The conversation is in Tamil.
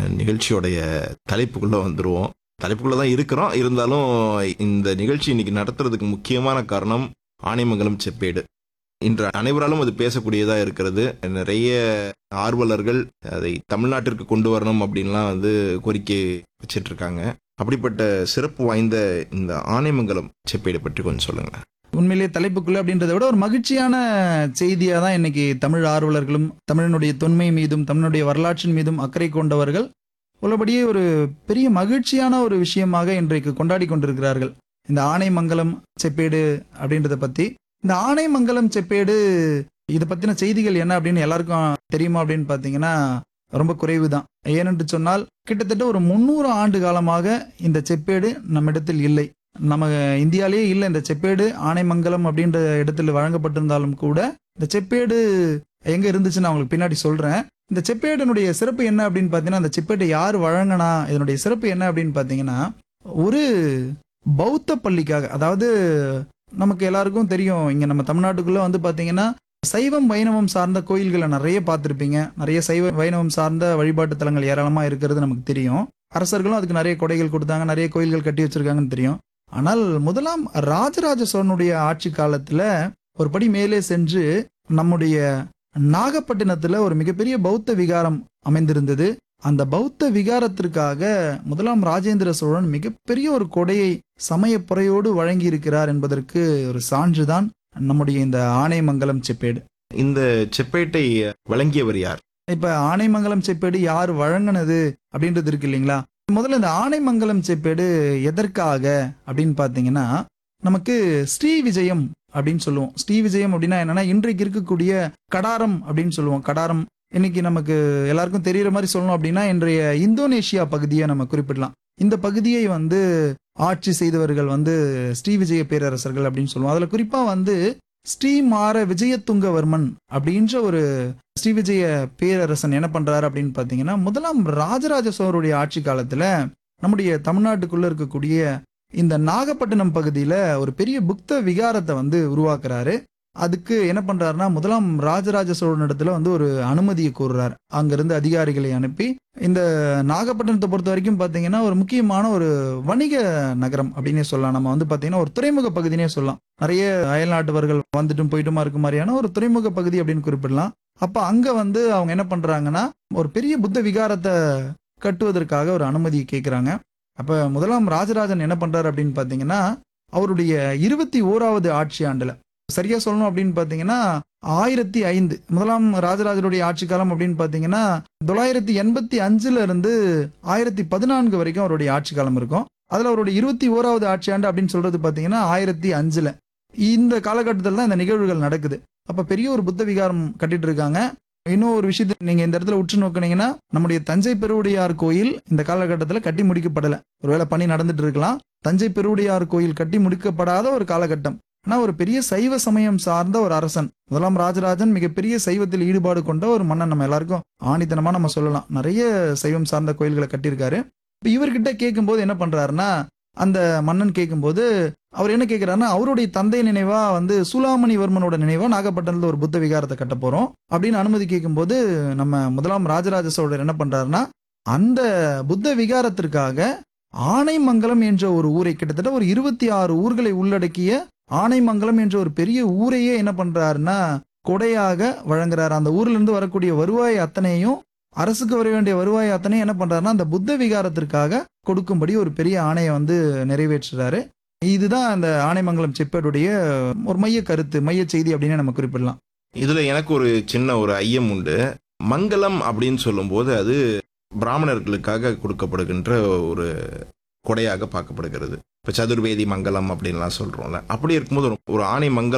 நிகழ்ச்சியோடைய தலைப்புக்குள்ள வந்துருவோம் தலைப்புக்குள்ள தான் இருக்கிறோம் இருந்தாலும் இந்த நிகழ்ச்சி இன்னைக்கு நடத்துறதுக்கு முக்கியமான காரணம் ஆனைமங்கலம் செப்பேடு இன்று அனைவராலும் அது பேசக்கூடியதா இருக்கிறது நிறைய ஆர்வலர்கள் அதை தமிழ்நாட்டிற்கு கொண்டு வரணும் அப்படின்லாம் வந்து கோரிக்கை வச்சிட்டு இருக்காங்க அப்படிப்பட்ட சிறப்பு வாய்ந்த இந்த ஆனைமங்கலம் செப்பேடு பற்றி கொஞ்சம் சொல்லுங்க உண்மையிலேயே தலைப்புக்குள்ள அப்படின்றத விட ஒரு மகிழ்ச்சியான செய்தியாக தான் இன்னைக்கு தமிழ் ஆர்வலர்களும் தமிழனுடைய தொன்மை மீதும் தமிழனுடைய வரலாற்றின் மீதும் அக்கறை கொண்டவர்கள் உள்ளபடியே ஒரு பெரிய மகிழ்ச்சியான ஒரு விஷயமாக இன்றைக்கு கொண்டாடி கொண்டிருக்கிறார்கள் இந்த ஆனைமங்கலம் செப்பேடு அப்படின்றத பத்தி இந்த ஆனைமங்கலம் செப்பேடு இதை பத்தின செய்திகள் என்ன அப்படின்னு எல்லாருக்கும் தெரியுமா அப்படின்னு பாத்தீங்கன்னா ரொம்ப குறைவு தான் ஏனென்று சொன்னால் கிட்டத்தட்ட ஒரு முந்நூறு ஆண்டு காலமாக இந்த செப்பேடு நம்மிடத்தில் இல்லை நம்ம இந்தியாலேயே இல்லை இந்த செப்பேடு ஆனைமங்கலம் அப்படின்ற இடத்துல வழங்கப்பட்டிருந்தாலும் கூட இந்த செப்பேடு எங்க இருந்துச்சுன்னு நான் உங்களுக்கு பின்னாடி சொல்றேன் இந்த செப்பேடனுடைய சிறப்பு என்ன அப்படின்னு பார்த்தீங்கன்னா அந்த செப்பேட்டை யார் வழங்கினா இதனுடைய சிறப்பு என்ன அப்படின்னு பார்த்தீங்கன்னா ஒரு பௌத்த பள்ளிக்காக அதாவது நமக்கு எல்லாருக்கும் தெரியும் இங்க நம்ம தமிழ்நாட்டுக்குள்ள வந்து பார்த்தீங்கன்னா சைவம் வைணவம் சார்ந்த கோயில்களை நிறைய பார்த்துருப்பீங்க நிறைய சைவ வைணவம் சார்ந்த வழிபாட்டு தலங்கள் ஏராளமா இருக்கிறது நமக்கு தெரியும் அரசர்களும் அதுக்கு நிறைய கொடைகள் கொடுத்தாங்க நிறைய கோயில்கள் கட்டி வச்சிருக்காங்கன்னு தெரியும் ஆனால் முதலாம் ராஜராஜ சோழனுடைய ஆட்சி காலத்துல ஒரு படி மேலே சென்று நம்முடைய நாகப்பட்டினத்துல ஒரு மிகப்பெரிய பௌத்த விகாரம் அமைந்திருந்தது அந்த பௌத்த விகாரத்திற்காக முதலாம் ராஜேந்திர சோழன் மிகப்பெரிய ஒரு கொடையை சமயப்புறையோடு வழங்கி இருக்கிறார் என்பதற்கு ஒரு சான்றுதான் நம்முடைய இந்த ஆனைமங்கலம் செப்பேடு இந்த செப்பேட்டை வழங்கியவர் யார் இப்ப ஆனைமங்கலம் செப்பேடு யார் வழங்கினது அப்படின்றது இருக்கு இல்லைங்களா முதல்ல இந்த ஆனைமங்கலம் செப்பேடு எதற்காக அப்படின்னு பாத்தீங்கன்னா நமக்கு ஸ்ரீ விஜயம் அப்படின்னு சொல்லுவோம் ஸ்ரீ விஜயம் அப்படின்னா என்னன்னா இன்றைக்கு இருக்கக்கூடிய கடாரம் அப்படின்னு சொல்லுவோம் கடாரம் இன்னைக்கு நமக்கு எல்லாருக்கும் தெரியுற மாதிரி சொல்லணும் அப்படின்னா இன்றைய இந்தோனேஷியா பகுதியை நம்ம குறிப்பிடலாம் இந்த பகுதியை வந்து ஆட்சி செய்தவர்கள் வந்து ஸ்ரீ விஜய பேரரசர்கள் அப்படின்னு சொல்லுவோம் அதுல குறிப்பா வந்து ஸ்ரீமார விஜயதுங்கவர்மன் அப்படின்ற ஒரு ஸ்ரீ விஜய பேரரசன் என்ன பண்றாரு அப்படின்னு பாத்தீங்கன்னா முதலாம் ராஜராஜ சோழருடைய ஆட்சி காலத்துல நம்முடைய தமிழ்நாட்டுக்குள்ள இருக்கக்கூடிய இந்த நாகப்பட்டினம் பகுதியில ஒரு பெரிய புக்த விகாரத்தை வந்து உருவாக்குறாரு அதுக்கு என்ன பண்றாருன்னா முதலாம் ராஜராஜ சோழனிடத்துல வந்து ஒரு அனுமதியை கோருறாரு அங்கிருந்து அதிகாரிகளை அனுப்பி இந்த நாகப்பட்டினத்தை பொறுத்த வரைக்கும் பாத்தீங்கன்னா ஒரு முக்கியமான ஒரு வணிக நகரம் அப்படின்னே சொல்லலாம் நம்ம வந்து பாத்தீங்கன்னா ஒரு துறைமுக பகுதினே சொல்லலாம் நிறைய அயல்நாட்டவர்கள் வந்துட்டும் போயிட்டுமா இருக்க மாதிரியான ஒரு துறைமுக பகுதி அப்படின்னு குறிப்பிடலாம் அப்ப அங்க வந்து அவங்க என்ன பண்றாங்கன்னா ஒரு பெரிய புத்த விகாரத்தை கட்டுவதற்காக ஒரு அனுமதியை கேட்கிறாங்க அப்ப முதலாம் ராஜராஜன் என்ன பண்றாரு அப்படின்னு பாத்தீங்கன்னா அவருடைய இருபத்தி ஓராவது ஆட்சி ஆண்டுல சரியா சொல்லணும் அப்படின்னு பாத்தீங்கன்னா ஆயிரத்தி ஐந்து முதலாம் ராஜராஜருடைய ஆட்சி காலம் அப்படின்னு பாத்தீங்கன்னா தொள்ளாயிரத்தி எண்பத்தி அஞ்சுல இருந்து ஆயிரத்தி பதினான்கு வரைக்கும் அவருடைய ஆட்சி காலம் இருக்கும் அதுல அவருடைய இருபத்தி ஓராவது ஆட்சி ஆண்டு அப்படின்னு சொல்றது பாத்தீங்கன்னா ஆயிரத்தி அஞ்சுல இந்த காலகட்டத்தில் தான் இந்த நிகழ்வுகள் நடக்குது அப்ப பெரிய ஒரு புத்த விகாரம் கட்டிட்டு இருக்காங்க இன்னும் ஒரு விஷயத்தை நீங்க இந்த இடத்துல உற்று நோக்கினீங்கன்னா நம்முடைய தஞ்சை பெருவுடையார் கோயில் இந்த காலகட்டத்தில் கட்டி முடிக்கப்படல ஒருவேளை பணி நடந்துட்டு இருக்கலாம் தஞ்சை பெருவுடையார் கோயில் கட்டி முடிக்கப்படாத ஒரு காலகட்டம் ஆனா ஒரு பெரிய சைவ சமயம் சார்ந்த ஒரு அரசன் முதலாம் ராஜராஜன் மிகப்பெரிய சைவத்தில் ஈடுபாடு கொண்ட ஒரு மன்னன் நம்ம எல்லாருக்கும் ஆணித்தனமா நம்ம சொல்லலாம் நிறைய சைவம் சார்ந்த கோயில்களை கட்டியிருக்காரு இப்ப இவர்கிட்ட கேட்கும்போது என்ன பண்றாருன்னா அந்த மன்னன் கேட்கும்போது அவர் என்ன கேட்கிறாருன்னா அவருடைய தந்தை நினைவா வந்து சூலாமணிவர்மனோட நினைவா நாகப்பட்டினத்துல ஒரு புத்த விகாரத்தை கட்ட போறோம் அப்படின்னு அனுமதி கேட்கும்போது நம்ம முதலாம் ராஜராஜ சோழர் என்ன பண்றாருன்னா அந்த புத்த விகாரத்திற்காக ஆனைமங்கலம் என்ற ஒரு ஊரை கிட்டத்தட்ட ஒரு இருபத்தி ஆறு ஊர்களை உள்ளடக்கிய ஆனைமங்கலம் என்ற ஒரு பெரிய ஊரையே என்ன பண்றாருன்னா கொடையாக வழங்குறாரு அந்த ஊர்ல இருந்து வரக்கூடிய வருவாய் அத்தனையும் அரசுக்கு வர வேண்டிய வருவாய் அத்தனையும் என்ன பண்றாருன்னா அந்த புத்த விகாரத்திற்காக கொடுக்கும்படி ஒரு பெரிய ஆணையை வந்து நிறைவேற்றுறாரு இதுதான் அந்த ஆனைமங்கலம் செப்பேடுடைய ஒரு மைய கருத்து மைய செய்தி அப்படின்னு நம்ம குறிப்பிடலாம் இதுல எனக்கு ஒரு சின்ன ஒரு ஐயம் உண்டு மங்கலம் அப்படின்னு சொல்லும்போது அது பிராமணர்களுக்காக கொடுக்கப்படுகின்ற ஒரு கொடையாக பார்க்கப்படுகிறது இப்ப சதுர்வேதி மங்கலம் அப்படின்லாம் சொல்றோம்ல அப்படி இருக்கும்போது ஒரு- ஒரு ஆணை மங்கலம்